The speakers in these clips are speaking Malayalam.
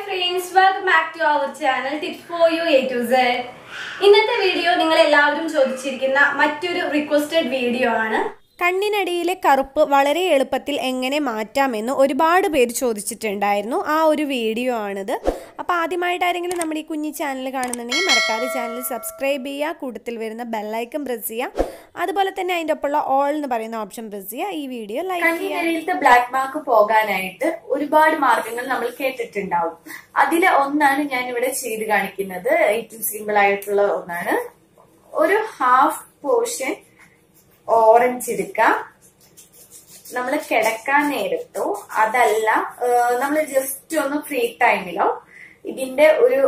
friends welcome back to our channel tips for you A to Z ഇന്നത്തെ വീഡിയോ നിങ്ങൾ എല്ലാവരും ചോദിച്ചിരിക്കുന്ന മറ്റൊരു റിക്വസ്റ്റഡ് വീഡിയോ ആണ് കണ്ണിനടിയിലെ കറുപ്പ് വളരെ എളുപ്പത്തിൽ എങ്ങനെ മാറ്റാമെന്ന് ഒരുപാട് പേര് ചോദിച്ചിട്ടുണ്ടായിരുന്നു ആ ഒരു വീഡിയോ ആണിത് അപ്പോൾ ആദ്യമായിട്ടാരെങ്കിലും നമ്മുടെ ഈ കുഞ്ഞി ചാനൽ കാണുന്നുണ്ടെങ്കിൽ മറക്കാതെ ചാനൽ സബ്സ്ക്രൈബ് ചെയ്യുക കൂട്ടത്തിൽ വരുന്ന ബെല്ലൈക്കൺ പ്രസ് ചെയ്യുക അതുപോലെ തന്നെ അതിൻ്റെ ഒപ്പമുള്ള ഓൾ എന്ന് പറയുന്ന ഓപ്ഷൻ പ്രസ് ചെയ്യുക ഈ വീഡിയോ ലൈക്ക് ചെയ്യുക കണ്ണിനടിയിലത്തെ ബ്ലാക്ക് മാർക്ക് പോകാനായിട്ട് ഒരുപാട് മാർഗങ്ങൾ നമ്മൾ കേട്ടിട്ടുണ്ടാവും അതിലെ ഒന്നാണ് ഞാൻ ഇവിടെ ചെയ്ത് കാണിക്കുന്നത് ഏറ്റവും സിമ്പിൾ ആയിട്ടുള്ള ഒന്നാണ് ഒരു ഹാഫ് പോർഷൻ ഓറഞ്ച് എടുക്കാം നമ്മൾ കിടക്കാൻ നേരത്തോ അതല്ല നമ്മൾ ജസ്റ്റ് ഒന്ന് ഫ്രീ ടൈമിലോ ഇതിന്റെ ഒരു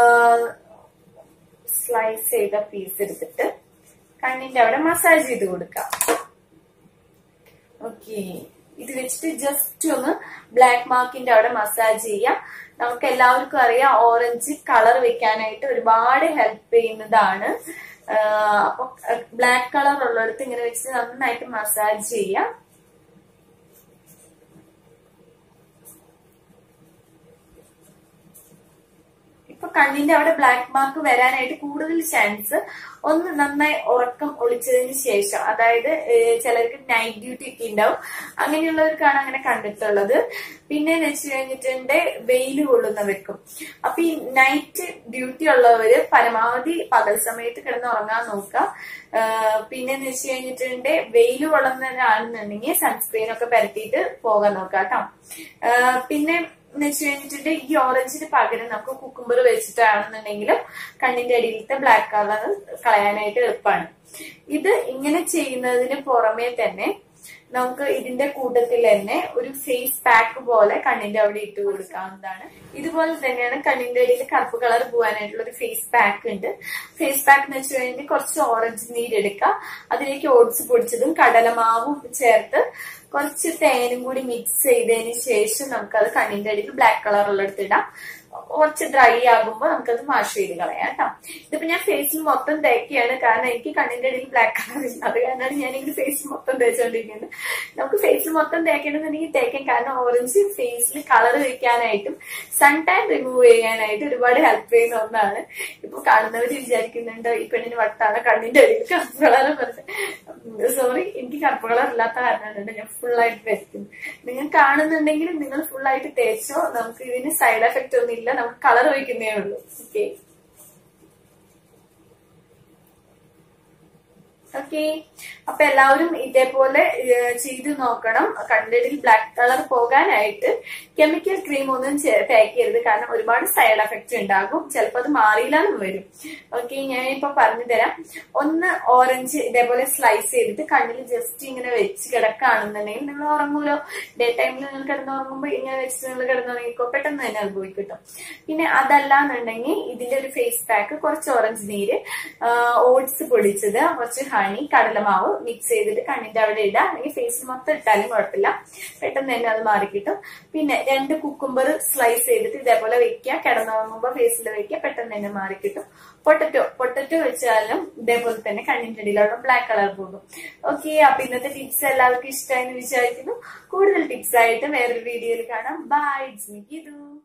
സ്ലൈസ് ചെയ്ത പീസ് എടുത്തിട്ട് കണ്ണിന്റെ അവിടെ മസാജ് ചെയ്ത് കൊടുക്കാം ഓക്കെ ഇത് വെച്ചിട്ട് ജസ്റ്റ് ഒന്ന് ബ്ലാക്ക് മാർക്കിന്റെ അവിടെ മസാജ് ചെയ്യാം നമുക്ക് എല്ലാവർക്കും അറിയാം ഓറഞ്ച് കളർ വെക്കാനായിട്ട് ഒരുപാട് ഹെൽപ്പ് ചെയ്യുന്നതാണ് അപ്പൊ ബ്ലാക്ക് കളർ ഉള്ളിടത്ത് ഇങ്ങനെ വെച്ചിട്ട് നന്നായിട്ട് മസാജ് ചെയ്യാം ഇപ്പൊ കണ്ണിന്റെ അവിടെ ബ്ലാക്ക് മാർക്ക് വരാനായിട്ട് കൂടുതൽ ചാൻസ് ഒന്ന് നന്നായി ഉറക്കം ഒളിച്ചതിന് ശേഷം അതായത് ചിലർക്ക് നൈറ്റ് ഡ്യൂട്ടി ഒക്കെ ഉണ്ടാവും അങ്ങനെയുള്ളവർക്കാണ് അങ്ങനെ കണ്ടിട്ടുള്ളത് പിന്നെ വെച്ച് കഴിഞ്ഞിട്ടുണ്ട് വെയിൽ കൊള്ളുന്നവർക്കും അപ്പൊ ഈ നൈറ്റ് ഡ്യൂട്ടി ഉള്ളവര് പരമാവധി പകൽ സമയത്ത് കിടന്ന് ഉറങ്ങാൻ നോക്കുക പിന്നെ വെച്ച് കഴിഞ്ഞിട്ടുണ്ട് വെയിൽ കൊള്ളുന്നവരാണെന്നുണ്ടെങ്കിൽ സൺസ്ക്രീൻ ഒക്കെ പരത്തിയിട്ട് പോകാൻ നോക്കാം കേട്ടോ പിന്നെ എന്ന് വെച്ച് കഴിഞ്ഞിട്ട് ഈ ഓറഞ്ചിന് പകരം നമുക്ക് കുക്കുംബർ വെച്ചിട്ടാണെന്നുണ്ടെങ്കിലും കണ്ണിന്റെ അടിയിലത്തെ ബ്ലാക്ക് കളർ കളയാനായിട്ട് എളുപ്പമാണ് ഇത് ഇങ്ങനെ ചെയ്യുന്നതിന് പുറമെ തന്നെ നമുക്ക് ഇതിന്റെ കൂട്ടത്തിൽ തന്നെ ഒരു ഫേസ് പാക്ക് പോലെ കണ്ണിന്റെ അവിടെ ഇട്ട് കൊടുക്കാവുന്നതാണ് ഇതുപോലെ തന്നെയാണ് കണ്ണിന്റെ അടിയിൽ കറുപ്പ് കളർ പോകാനായിട്ടുള്ള ഒരു ഫേസ് പാക്ക് ഉണ്ട് ഫേസ് പാക്ക് എന്ന് വെച്ച് കഴിഞ്ഞാൽ കുറച്ച് ഓറഞ്ച് നീരെടുക്കുക അതിലേക്ക് ഓട്സ് പൊടിച്ചതും കടലമാവും ചേർത്ത് കുറച്ച് തേനും കൂടി മിക്സ് ചെയ്തതിന് ശേഷം നമുക്കത് കണ്ണിന്റെ അടിയിൽ ബ്ലാക്ക് കളർ ഉള്ളിടത്ത് ഇടാം കുറച്ച് ഡ്രൈ ആകുമ്പോൾ നമുക്കത് വാഷ് ചെയ്ത് കളയാം കേട്ടോ ഇതിപ്പോ ഞാൻ ഫേസിൽ മൊത്തം തേക്കുകയാണ് കാരണം എനിക്ക് കണ്ണിന്റെ അടിയിൽ ബ്ലാക്ക് കളർ ഇല്ല അത് കാരണമാണ് ഞാൻ ഇങ്ങനെ ഫേസിൽ മൊത്തം തേച്ചുകൊണ്ടിരിക്കുന്നത് നമുക്ക് ഫേസിൽ മൊത്തം തേക്കണമെന്നുണ്ടെങ്കിൽ തേക്കാം കാരണം ഓറഞ്ച് ഫേസിൽ കളർ വെക്കാനായിട്ടും സൺ ടാൻ റിമൂവ് ചെയ്യാനായിട്ട് ഒരുപാട് ഹെൽപ്പ് ചെയ്യുന്ന ഒന്നാണ് ഇപ്പൊ കാണുന്നവർ വിചാരിക്കുന്നുണ്ട് ഈ പെണ്ണിന് വട്ടാണ് കണ്ണിന്റെ അടിയിൽ കറുപ്പ് കളർ പറഞ്ഞത് സോറി എനിക്ക് കറുപ്പ് കളർ ഇല്ലാത്ത കാരണമാണ് ഞാൻ ഫുൾ ആയിട്ട് തേക്കുന്നത് നിങ്ങൾ കാണുന്നുണ്ടെങ്കിൽ നിങ്ങൾ ഫുൾ ആയിട്ട് തേച്ചോ നമുക്ക് ഇതിന് സൈഡ് എഫക്റ്റ് ഒന്നും ഇല്ല നമുക്ക് കളർ വയ്ക്കുന്നേ ഉള്ളൂ ഓക്കെ ഓക്കെ അപ്പൊ എല്ലാവരും ഇതേപോലെ ചെയ്ത് നോക്കണം കണ്ണിൽ ബ്ലാക്ക് കളർ പോകാനായിട്ട് കെമിക്കൽ ക്രീം ഒന്നും തേക്കരുത് കാരണം ഒരുപാട് സൈഡ് എഫക്റ്റ് ഉണ്ടാകും ചിലപ്പോൾ അത് മാറിയില്ലാന്ന് വരും ഓക്കെ ഞാൻ ഇപ്പൊ പറഞ്ഞു തരാം ഒന്ന് ഓറഞ്ച് ഇതേപോലെ സ്ലൈസ് ചെയ്തിട്ട് കണ്ണിൽ ജസ്റ്റ് ഇങ്ങനെ വെച്ച് കിടക്കുകയാണെന്നുണ്ടെങ്കിൽ നിങ്ങൾ ഉറങ്ങൂലോ ഡേ ടൈമിൽ നിങ്ങൾ കിടന്നുറങ്ങുമ്പോൾ ഇങ്ങനെ വെച്ച് നിങ്ങൾ കിടന്നുറങ്ങിക്കോ പെട്ടെന്ന് തന്നെ അത് പോയി കിട്ടും പിന്നെ അതല്ല എന്നുണ്ടെങ്കിൽ ഇതിന്റെ ഒരു ഫേസ് പാക്ക് കുറച്ച് ഓറഞ്ച് നീര് ഓട്സ് പൊടിച്ചത് കുറച്ച് ഹണി കടലമാവ് മിക്സ് ചെയ്തിട്ട് കണ്ണിന്റെ അവിടെ ഇടുക അല്ലെങ്കിൽ ഫേസിൽ മൊത്തം ഇട്ടാലും കുഴപ്പമില്ല പെട്ടെന്ന് തന്നെ അത് മാറിക്കിട്ടും പിന്നെ രണ്ട് കുക്കുംബർ സ്ലൈസ് ചെയ്തിട്ട് ഇതേപോലെ വെക്കുക കിടന്നുറങ്ങുമ്പോൾ ഫേസിൽ വെക്കുക പെട്ടെന്ന് തന്നെ മാറിക്കിട്ടും പൊട്ടറ്റോ പൊട്ടറ്റോ വെച്ചാലും ഇതേപോലെ തന്നെ കണ്ണിന്റെ അടിയിലുള്ള ബ്ലാക്ക് കളർ പോകും ഓക്കെ അപ്പൊ ഇന്നത്തെ ടിപ്സ് എല്ലാവർക്കും ഇഷ്ടമായെന്ന് വിചാരിക്കുന്നു കൂടുതൽ ടിപ്സ് ആയിട്ട് വേറൊരു വീഡിയോയിൽ കാണാം ബൈ ഇറ്റ്സ് മീ ഗീതു